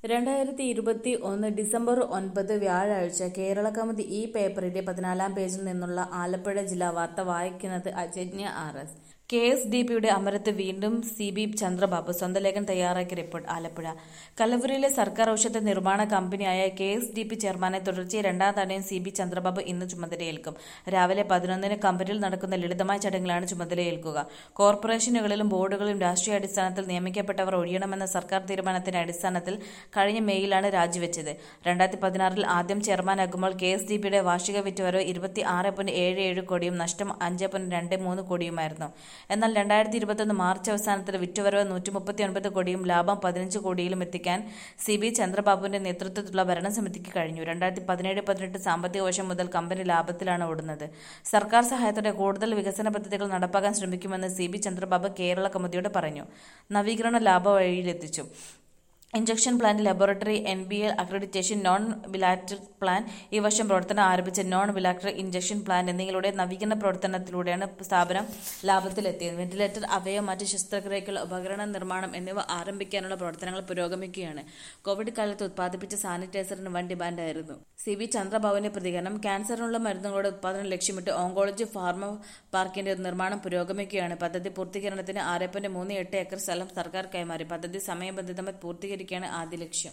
രണ്ടായിരത്തി ഇരുപത്തി ഒന്ന് ഡിസംബർ ഒൻപത് വ്യാഴാഴ്ച കേരള കൗമുദി ഈ പേപ്പറിന്റെ പതിനാലാം പേജിൽ നിന്നുള്ള ആലപ്പുഴ ജില്ലാ വാർത്ത വായിക്കുന്നത് Ajanya R S K S D പിയുടെ അമരത്ത് വീണ്ടും സി ബി ചന്ദ്രബാബു സ്വന്തം ലേഖൻ തയ്യാറാക്കിയ റിപ്പോർട്ട് ആലപ്പുഴ കലവൂരിലെ സർക്കാർ ഔഷധ നിർമ്മാണ കമ്പനിയായ കെ എസ് ഡി പി ചെയർമാനെ തുടർച്ചയായി രണ്ടാം തവണയും സി ബി ചന്ദ്രബാബു ഇന്ന് ചുമതലയേൽക്കും രാവിലെ പതിനൊന്നിന് കമ്പനിയിൽ നടക്കുന്ന ലളിതമായ ചടങ്ങിലാണ് ചുമതലയേൽക്കുക കോർപ്പറേഷനുകളിലും ബോർഡുകളിലും രാഷ്ട്രീയ അടിസ്ഥാനത്തിൽ നിയമിക്കപ്പെട്ടവർ ഒഴിയണമെന്ന സർക്കാർ തീരുമാനത്തിന്റെ അടിസ്ഥാനത്തിൽ കഴിഞ്ഞ മെയ്യിലാണ് രാജിവെച്ചത് രണ്ടായിരത്തി പതിനാറിൽ ആദ്യം ചെയർമാനാകുമ്പോൾ കെ എസ് ഡി പിയുടെ വാർഷിക വിറ്റുവരവ് ഇരുപത്തി ആറ് പോയിന്റ് ഏഴ് ഏഴ് കോടിയും നഷ്ടം അഞ്ച് പോയിന്റ് രണ്ട് മൂന്ന് കോടിയുമായിരുന്നു എന്നാൽ രണ്ടായിരത്തി ഇരുപത്തൊന്ന് മാർച്ച് അവസാനത്തിൽ വിറ്റുവരവ് നൂറ്റി മുപ്പത്തി ഒൻപത് കോടിയും ലാഭം പതിനഞ്ച് കോടിയിലും എത്തിക്കാൻ സി ബി ചന്ദ്രബാബുവിന്റെ നേതൃത്വത്തിലുള്ള ഭരണസമിതിക്ക് കഴിഞ്ഞു രണ്ടായിരത്തി പതിനേഴ് പതിനെട്ട് സാമ്പത്തിക വർഷം മുതൽ കമ്പനി ലാഭത്തിലാണ് ഓടുന്നത് സർക്കാർ സഹായത്തോടെ കൂടുതൽ വികസന പദ്ധതികൾ നടപ്പാക്കാൻ ശ്രമിക്കുമെന്ന് സി ബി ചന്ദ്രബാബു കേരള കമ്മിറ്റിയോട് പറഞ്ഞു നവീകരണ ലാഭ വഴിയിലെത്തിച്ചു injection plant laboratory N B L accreditation non ബിലാറ്റർ പ്ലാൻ ഈ വർഷം പ്രവർത്തനം ആരംഭിച്ച നോൺ ബിലാറ്റർ ഇഞ്ചക്ഷൻ പ്ലാന്റ് എന്നിവയുടെ നവീകരണ പ്രവർത്തനത്തിലൂടെയാണ് സ്ഥാപനം ലാഭത്തിലെത്തിയത് വെന്റിലേറ്റർ അവയവ മറ്റ് ശസ്ത്രക്രിയകൾ ഉപകരണ നിർമ്മാണം എന്നിവ ആരംഭിക്കാനുള്ള പ്രവർത്തനങ്ങൾ പുരോഗമിക്കുകയാണ് കോവിഡ് കാലത്ത് ഉത്പാദിപ്പിച്ച സാനിറ്റൈസറിന് വൻ ഡിമാൻഡായിരുന്നു സി വി ചന്ദ്രബാബുവിന്റെ പ്രതികരണം ക്യാൻസറിനുള്ള മരുന്നുകളുടെ ഉത്പാദനം ലക്ഷ്യമിട്ട് ഓങ്കോളജി ഫാർമ പാർക്കിന്റെ നിർമ്മാണം പുരോഗമിക്കുകയാണ് പദ്ധതി പൂർത്തീകരണത്തിന് ആറ് പോയിന്റ് മൂന്ന് എട്ട് ഏക്കർ സ്ഥലം സർക്കാർ കൈമാറി പദ്ധതി സമയബന്ധിതമായി പൂർത്തീകരിക്കുകയാണ് ആദ്യ ലക്ഷ്യം